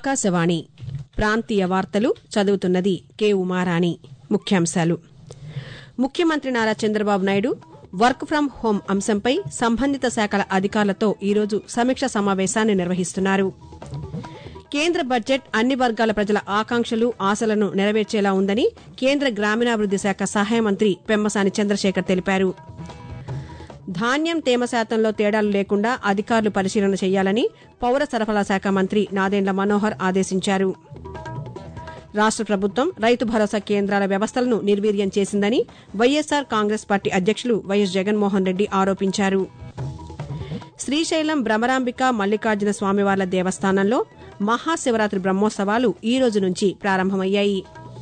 ఆకాశవాణి ప్రాంతీయ వార్తలు చదువుతున్నది కె ఉమారాణి ముఖ్యాంశాలు ముఖ్యమంత్రి Nara Chandrababu Naidu work from home అంశంపై సంబంధిత శాఖల అధికారులతో ఈరోజు సమీక్ష సమావేశాన్ని నిర్వహిస్తున్నారు కేంద్ర బడ్జెట్ అన్ని వర్గాల ప్రజల ఆకాంక్షలు ఆశలను నెరవేర్చేలా ఉందని కేంద్ర గ్రామీణాభివృద్ది శాఖ సహాయ మంత్రి పెమ్మసాని చంద్రశేఖర్ తెలిపారు ధాన్యం తేమ శాతంలో తేడాలు లేకుండా అధికారులు పరిశీలన చేయాలని పౌర సరఫరా శాఖ మంత్రి నాదెండ్ల మనోహర్ ఆదేశించారు రాష్ట ప్రభుత్వం రైతు భరోసా కేంద్రాల వ్యవస్థలను నిర్వీర్యం చేసిందని వైఎస్సార్ కాంగ్రెస్ పార్టీ అధ్యక్షులు వైఎస్ జగన్మోహన్ రెడ్డి ఆరోపించారు శ్రీశైలం భ్రమరాంబిక మల్లికార్జున స్వామివార్ల దేవస్థానంలో మహాశివరాత్రి బ్రహ్మోత్సవాలు ఈ రోజు నుంచి ప్రారంభమయ్యాయి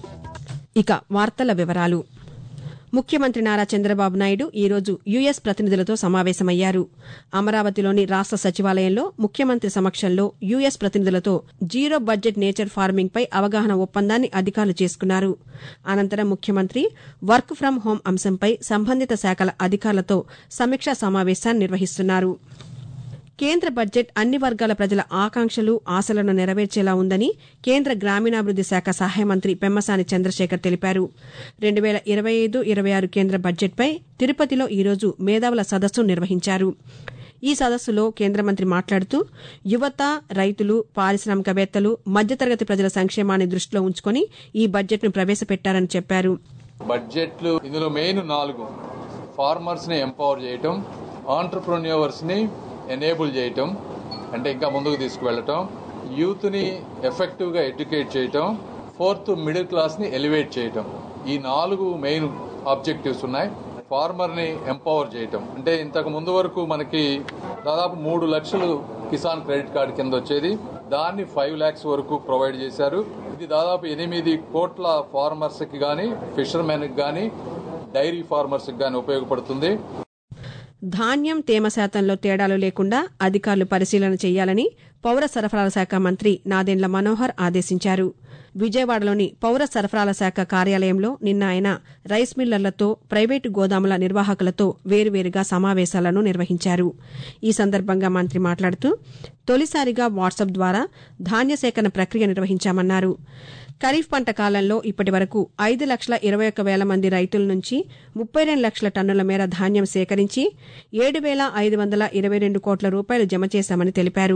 ఇక వార్తల వివరాలు ముఖ్యమంత్రి నారా చంద్రబాబు నాయుడు ఈ రోజు యుఎస్ ప్రతినిధులతో సమావేశమయ్యారు అమరావతిలోని రాష్ట సచివాలయంలో ముఖ్యమంత్రి సమక్షంలో యుఎస్ ప్రతినిధులతో జీరో బడ్జెట్ నేచర్ ఫార్మింగ్ పై అవగాహన ఒప్పందాన్ని అధికారులు చేసుకున్నారు అనంతరం ముఖ్యమంత్రి వర్క్ ఫ్రం హోం అంశంపై సంబంధిత శాఖల అధికారులతో సమీక్షా సమావేశాన్ని నిర్వహిస్తున్నారు కేంద్ర బడ్జెట్ అన్ని వర్గాల ప్రజల ఆకాంక్షలు ఆశలను నెరవేర్చేలా ఉందని కేంద్ర గ్రామీణాభివృద్ది శాఖ సహాయ మంత్రి పెమ్మసాని చంద్రశేఖర్ తెలిపారు రెండు వేల ఇరవై ఐదు ఇరవై ఆరు కేంద్ర బడ్జెట్పై తిరుపతిలో ఈరోజు మేధావుల సదస్సు నిర్వహించారు ఈ సదస్సులో కేంద్ర మంత్రి మాట్లాడుతూ యువత రైతులు పారిశ్రామికవేత్తలు మధ్యతరగతి ప్రజల సంక్షేమాన్ని దృష్టిలో ఉంచుకుని ఈ బడ్జెట్ను ప్రవేశపెట్టారని చెప్పారు బడ్జెట్లు ఇందులో మెయిన్ నాలుగు ఫార్మర్స్ ని ఎంపవర్ చేయటం ఆంటర్ప్రెన్యూవర్స్ ని ఎనేబుల్ చేయటం అంటే ఇంకా ముందుకు తీసుకువెళ్ళటం యూత్ ని ఎఫెక్టివ్ గా ఎడ్యుకేట్ చేయటం ఫోర్త్ మిడిల్ క్లాస్ ని ఎలివేట్ చేయటం ఈ నాలుగు మెయిన్ ఆబ్జెక్టివ్స్ ఉన్నాయి ఫార్మర్ ని ఎంపవర్ చేయటం అంటే ఇంతకు ముందు వరకు మనకి దాదాపు మూడు లక్షలు కిసాన్ క్రెడిట్ కార్డు కింద వచ్చేది దాన్ని ఫైవ్ ల్యాక్స్ వరకు ప్రొవైడ్ చేశారు ఇది దాదాపు ఎనిమిది కోట్ల ఫార్మర్స్ కి గానీ ఫిషర్మెన్ కి గానీ డైరీ ఫార్మర్స్ కి గానీ ఉపయోగపడుతుంది ధాన్యం తేమ శాతంలో తేడాలు లేకుండా అధికారులు పరిశీలన చేయాలని పౌర సరఫరాల శాఖ మంత్రి నాదెండ్ల మనోహర్ ఆదేశించారు విజయవాడలోని పౌర సరఫరాల శాఖ కార్యాలయంలో నిన్న ఆయన రైస్ మిల్లర్లతో ప్రైవేటు గోదాముల నిర్వాహకులతో వేరువేరుగా సమావేశాలను నిర్వహించారు ఈ సందర్భంగా మంత్రి మాట్లాడుతూ తొలిసారిగా వాట్సాప్ ద్వారా ధాన్య సేకరణ ప్రక్రియ నిర్వహించామన్నారు ఖరీఫ్ పంట కాలంలో ఇప్పటి వరకు ఐదు లక్షల ఇరవై ఒక్క వేల మంది రైతుల నుంచి ముప్పై రెండు లక్షల టన్నుల మేర ధాన్యం సేకరించి ఏడు వేల ఐదు వందల ఇరవై రెండు కోట్ల రూపాయలు జమ చేశామని తెలిపారు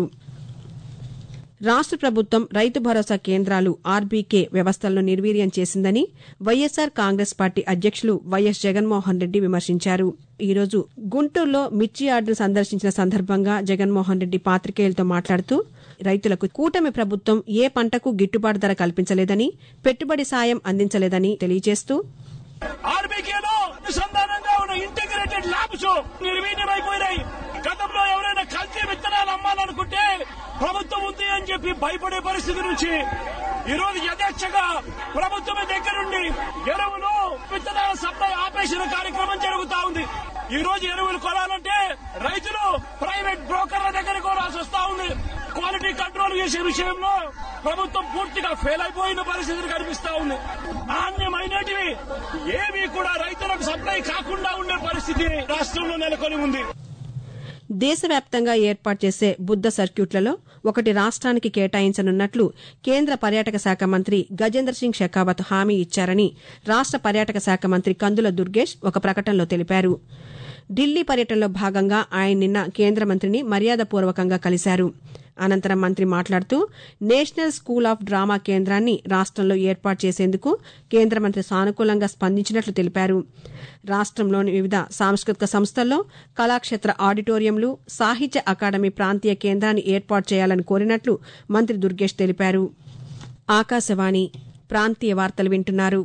రాష్ట ప్రభుత్వం రైతు భరోసా కేంద్రాలు ఆర్బీకే వ్యవస్థలను నిర్వీర్యం చేసిందని వైఎస్సార్ కాంగ్రెస్ పార్టీ అధ్యక్షులు వైఎస్ జగన్మోహన్ రెడ్డి విమర్శించారు ఈ రోజు గుంటూరులో మిర్చి యార్డును సందర్శించిన సందర్భంగా జగన్మోహన్ రెడ్డి పాతికేయులతో మాట్లాడుతూ రైతులకు కూటమి ప్రభుత్వం ఏ పంటకు గిట్టుబాటు ధర కల్పించలేదని పెట్టుబడి సాయం అందించలేదని తెలియజేస్తూ ఆర్బీకేలో అనుసంధానంగా ఉన్న ఇంటిగ్రేటెడ్ ల్యాబ్స్ నిర్వీర్యమైపోయినాయి గతంలో ఎవరైనా కల్తీ విత్తనాలు అమ్మాలనుకుంటే ప్రభుత్వం ఉంది అని చెప్పి భయపడే పరిస్థితి నుంచి ఈ రోజు యథేచ్ఛగా ప్రభుత్వం దగ్గరుండి ఎరువులు విత్తనాల సప్లై ఆపేసిన కార్యక్రమం జరుగుతా ఉంది ఈ రోజు ఎరువులు కొనాలంటే రైతులు ప్రైవేట్ బ్రోకర్ల దగ్గర కొనాల్సి వస్తా ఉంది క్వాలిటీ కంట్రోల్ చేసే విషయంలో ప్రభుత్వం పూర్తిగా ఫెయిల్ అయిపోయిన పరిస్థితి కనిపిస్తా ఉంది నాణ్యమైనటివి ఏవి కూడా రైతులకు సప్లై కాకుండా ఉండే పరిస్థితి రాష్ట్రంలో నెలకొని ఉంది దేశవ్యాప్తంగా ఏర్పాటు చేసే బుద్ద సర్క్యూట్లలో ఒకటి రాష్ట్రానికి కేటాయించనున్నట్లు కేంద్ర పర్యాటక శాఖ మంత్రి గజేంద్ర సింగ్ షెకావత్ హామీ ఇచ్చారని రాష్ట పర్యాటక శాఖ మంత్రి కందుల దుర్గేష్ ఒక ప్రకటనలో తెలిపారు ఢిల్లీ పర్యటనలో భాగంగా ఆయన నిన్న కేంద్ర మంత్రిని మర్యాదపూర్వకంగా కలిశారు అనంతరం మంత్రి మాట్లాడుతూ నేషనల్ స్కూల్ ఆఫ్ డ్రామా కేంద్రాన్ని రాష్టంలో ఏర్పాటు చేసేందుకు కేంద్ర మంత్రి సానుకూలంగా స్పందించినట్లు తెలిపారు రాష్టంలోని వివిధ సాంస్కృతిక సంస్థల్లో కళాక్షేత్ర ఆడిటోరియంలు సాహిత్య అకాడమీ ప్రాంతీయ కేంద్రాన్ని ఏర్పాటు చేయాలని కోరినట్లు మంత్రి దుర్గేష్ తెలిపారు ఆకాశవాణి ప్రాంతీయ వార్తలు వింటున్నారు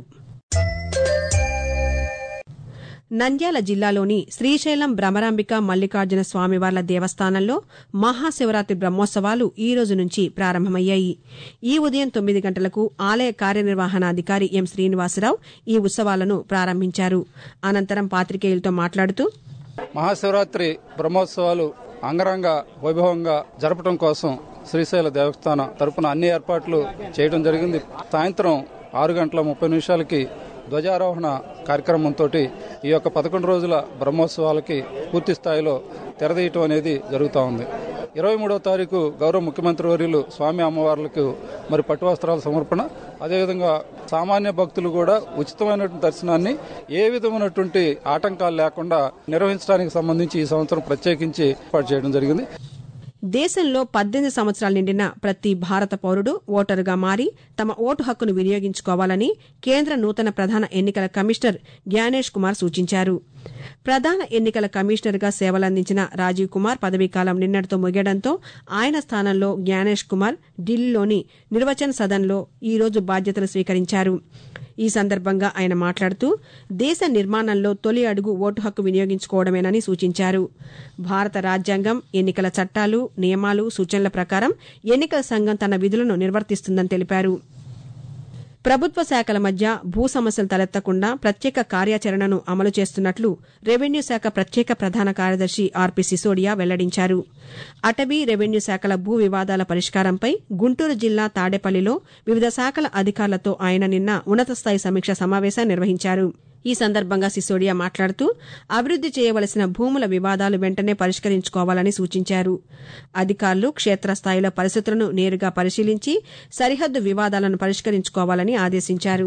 నంద్యాల జిల్లాలోని శ్రీశైలం భ్రమరాంబిక మల్లికార్జున స్వామివార్ల దేవస్థానంలో మహాశివరాత్రి బ్రహ్మోత్సవాలు ఈ రోజు నుంచి ప్రారంభమయ్యాయి ఈ ఉదయం తొమ్మిది గంటలకు ఆలయ కార్యనిర్వహణాధికారి ఎం శ్రీనివాసరావు ఈ ఉత్సవాలను ప్రారంభించారు అనంతరం పాతికేయులతో మాట్లాడుతూ మహాశివరాత్రి బ్రహ్మోత్సవాలు అంగరంగ వైభవంగా జరపడం కోసం శ్రీశైల దేవస్థానం తరపున అన్ని ఏర్పాట్లు చేయడం జరిగింది సాయంత్రం ఆరు గంటల ముప్పై నిమిషాలకి ధ్వజారోహణ కార్యక్రమంతో ఈ యొక్క పదకొండు రోజుల బ్రహ్మోత్సవాలకి పూర్తి స్థాయిలో తెరదీయటం అనేది జరుగుతూ ఉంది ఇరవై మూడవ తారీఖు గౌరవ ముఖ్యమంత్రి వర్యులు స్వామి అమ్మవార్లకు మరి పట్టు వస్త్రాల సమర్పణ అదేవిధంగా సామాన్య భక్తులు కూడా ఉచితమైనటువంటి దర్శనాన్ని ఏ విధమైనటువంటి ఆటంకాలు లేకుండా నిర్వహించడానికి సంబంధించి ఈ సంవత్సరం ప్రత్యేకించి ఏర్పాటు చేయడం జరిగింది దేశంలో పద్దెనిమిది సంవత్సరాలు నిండిన ప్రతి భారత పౌరుడు ఓటరుగా మారి తమ ఓటు హక్కును వినియోగించుకోవాలని కేంద్ర నూతన ప్రధాన ఎన్నికల కమిషనర్ జ్ఞానేష్ కుమార్ సూచించారు ప్రధాన ఎన్నికల కమిషనర్గా సేవలందించిన రాజీవ్ కుమార్ పదవీకాలం నిన్నటితో ముగియడంతో ఆయన స్థానంలో జ్ఞానేష్ కుమార్ ఢిల్లీలోని నిర్వచన్ సదన్లో ఈ రోజు బాధ్యతలు స్వీకరించారు ఈ సందర్భంగా ఆయన మాట్లాడుతూ దేశ నిర్మాణంలో తొలి అడుగు ఓటు హక్కు వినియోగించుకోవడమేనని సూచించారు భారత రాజ్యాంగం ఎన్నికల చట్టాలు నియమాలు సూచనల ప్రకారం ఎన్నికల సంఘం తన విధులను నిర్వర్తిస్తుందని తెలిపారు ప్రభుత్వ శాఖల మధ్య భూ సమస్యలు తలెత్తకుండా ప్రత్యేక కార్యాచరణను అమలు చేస్తున్నట్లు రెవెన్యూ శాఖ ప్రత్యేక ప్రధాన కార్యదర్శి ఆర్పి సిసోడియా వెల్లడించారు అటవీ రెవెన్యూ శాఖల భూ వివాదాల పరిష్కారంపై గుంటూరు జిల్లా తాడేపల్లిలో వివిధ శాఖల అధికారులతో ఆయన నిన్న ఉన్నతస్థాయి సమీక్ష సమావేశం నిర్వహించారు ఈ సందర్భంగా సిసోడియా మాట్లాడుతూ అభివృద్ది చేయవలసిన భూముల వివాదాలు వెంటనే పరిష్కరించుకోవాలని సూచించారు అధికారులు క్షేత్రస్థాయిలో పరిస్థితులను నేరుగా పరిశీలించి సరిహద్దు వివాదాలను పరిష్కరించుకోవాలని ఆదేశించారు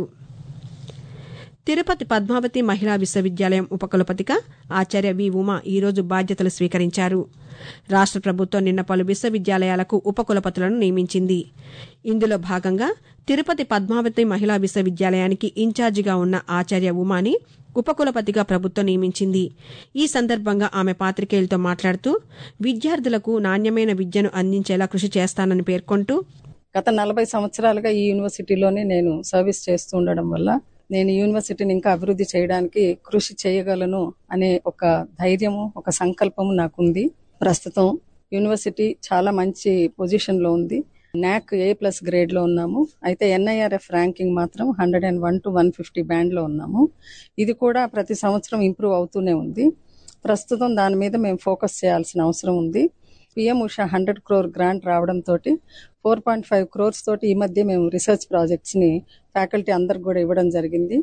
తిరుపతి పద్మావతి మహిళా విశ్వవిద్యాలయం ఉపకులపతిగా ఆచార్య వి ఉమా ఈరోజు బాధ్యతలు స్వీకరించారు రాష్ట ప్రభుత్వం నిన్న పలు విశ్వవిద్యాలయాలకు ఉపకులపతులను నియమించింది ఇందులో భాగంగా తిరుపతి పద్మావతి మహిళా విశ్వవిద్యాలయానికి ఇన్ఛార్జిగా ఉన్న ఆచార్య ఉమాని ఉపకులపతిగా ప్రభుత్వం నియమించింది ఈ సందర్భంగా ఆమె పాతికేయులతో మాట్లాడుతూ విద్యార్థులకు నాణ్యమైన విద్యను అందించేలా కృషి చేస్తానని పేర్కొంటూ గత నలభై సంవత్సరాలుగా ఈ యూనివర్సిటీలోనే నేను సర్వీస్ చేస్తూ ఉండడం వల్ల నేను యూనివర్సిటీని ఇంకా అభివృద్ధి చేయడానికి కృషి చేయగలను అనే ఒక ధైర్యము ఒక సంకల్పము నాకుంది ప్రస్తుతం యూనివర్సిటీ చాలా మంచి పొజిషన్ లో ఉంది నాక్ ఏ ప్లస్ గ్రేడ్ లో ఉన్నాము అయితే ఎన్ఐఆర్ఎఫ్ ర్యాంకింగ్ మాత్రం hundred and one two one fifty band లో ఉన్నాము ఇది కూడా ప్రతి సంవత్సరం ఇంప్రూవ్ అవుతూనే ఉంది ప్రస్తుతం దాని మీద మేము ఫోకస్ చేయాల్సిన అవసరం ఉంది PM Usha hundred crore grant రావడంతో ఫోర్ పాయింట్ ఫైవ్ క్రోర్స్ తోటి ఈ మధ్య మేము రీసెర్చ్ ప్రాజెక్ట్స్ ని ఫ్యాకల్టీ అందరికి కూడా ఇవ్వడం జరిగింది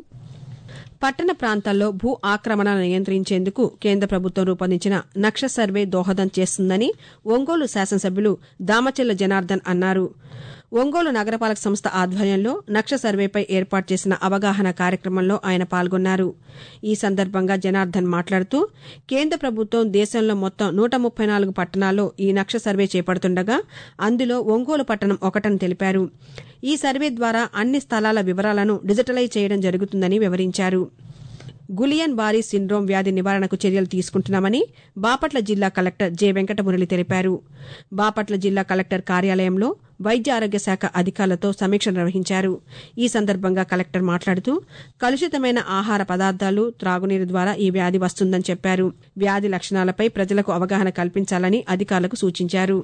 పట్టణ ప్రాంతాల్లో భూ ఆక్రమణలను నియంత్రించేందుకు కేంద్ర ప్రభుత్వం రూపొందించిన నక్ష సర్వే దోహదం చేస్తుందని ఒంగోలు శాసనసభ్యులు దామచెల్ల జనార్దన్ అన్నారు ఒంగోలు నగరపాలక సంస్థ ఆధ్వర్యంలో నక్ష సర్వేపై ఏర్పాటు చేసిన అవగాహన కార్యక్రమంలో ఆయన పాల్గొన్నారు ఈ సందర్భంగా జనార్దన్ మాట్లాడుతూ కేంద్ర ప్రభుత్వం దేశంలో మొత్తం నూట ముప్పై నాలుగు పట్టణాల్లో ఈ నక్ష సర్వే చేపడుతుండగా అందులో ఒంగోలు పట్టణం ఒకటని తెలిపారు ఈ సర్వే ద్వారా అన్ని స్థలాల వివరాలను డిజిటలైజ్ చేయడం జరుగుతుందని వివరించారు గులియన్ బారీ సిండ్రోమ్ వ్యాధి నివారణకు చర్యలు తీసుకుంటున్నామని బాపట్ల జిల్లా కలెక్టర్ జె వెంకటమురళి తెలిపారు బాపట్ల జిల్లా కలెక్టర్ కార్యాలయంలో వైద్య ఆరోగ్య శాఖ అధికారులతో సమీక్ష నిర్వహించారు ఈ సందర్భంగా కలెక్టర్ మాట్లాడుతూ కలుషితమైన ఆహార పదార్థాలు త్రాగునీరు ద్వారా ఈ వ్యాధి వస్తుందని చెప్పారు వ్యాధి లక్షణాలపై ప్రజలకు అవగాహన కల్పించాలని అధికారులకు సూచించారు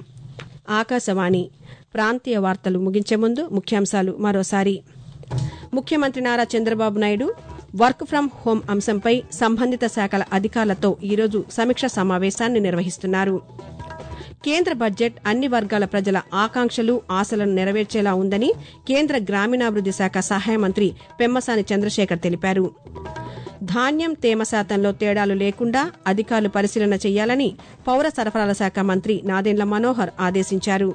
ఆకాశవాణి ప్రాంతీయ వార్తలు ముగించే ముందు ముఖ్యాంశాలు మరోసారి ముఖ్యమంత్రి Nara Chandrababu Naidu work from home అంశంపై సంబంధిత శాఖల అధికారులతో ఈరోజు సమీక్ష సమావేశాన్ని నిర్వహిస్తున్నారు కేంద్ర బడ్జెట్ అన్ని వర్గాల ప్రజల ఆకాంక్షలు ఆశలను నెరవేర్చేలా ఉందని కేంద్ర గ్రామీణాభివృద్ది శాఖ సహాయ మంత్రి పెమ్మసాని చంద్రశేఖర్ తెలిపారు ధాన్యం తేమ శాతంలో తేడాలు లేకుండా అధికారులు పరిశీలన చేయాలని పౌర సరఫరాల శాఖ మంత్రి నాదెండ్ల మనోహర్ ఆదేశించారు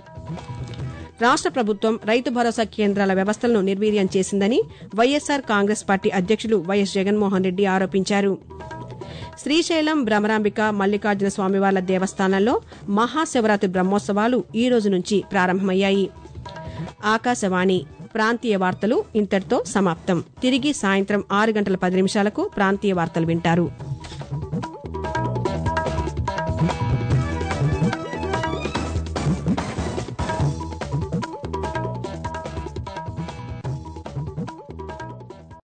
రాష్ట ప్రభుత్వం రైతు భరోసా కేంద్రాల వ్యవస్థలను నిర్వీర్యం చేసిందని వైఎస్సార్ కాంగ్రెస్ పార్టీ అధ్యక్షులు వైఎస్ జగన్మోహన్ రెడ్డి ఆరోపించారు శ్రీశైలం భ్రమరాంబిక మల్లికార్జున స్వామివార్ల దేవస్థానంలో మహాశివరాత్రి బ్రహ్మోత్సవాలు ఈ రోజు నుంచి ప్రారంభమయ్యాయి ఆకాశవాణి ప్రాంతీయ వార్తలు ఇంతటితో సమాప్తం తిరిగి సాయంత్రం ఆరు గంటల పది నిమిషాలకు ప్రాంతీయ వార్తలు వింటారు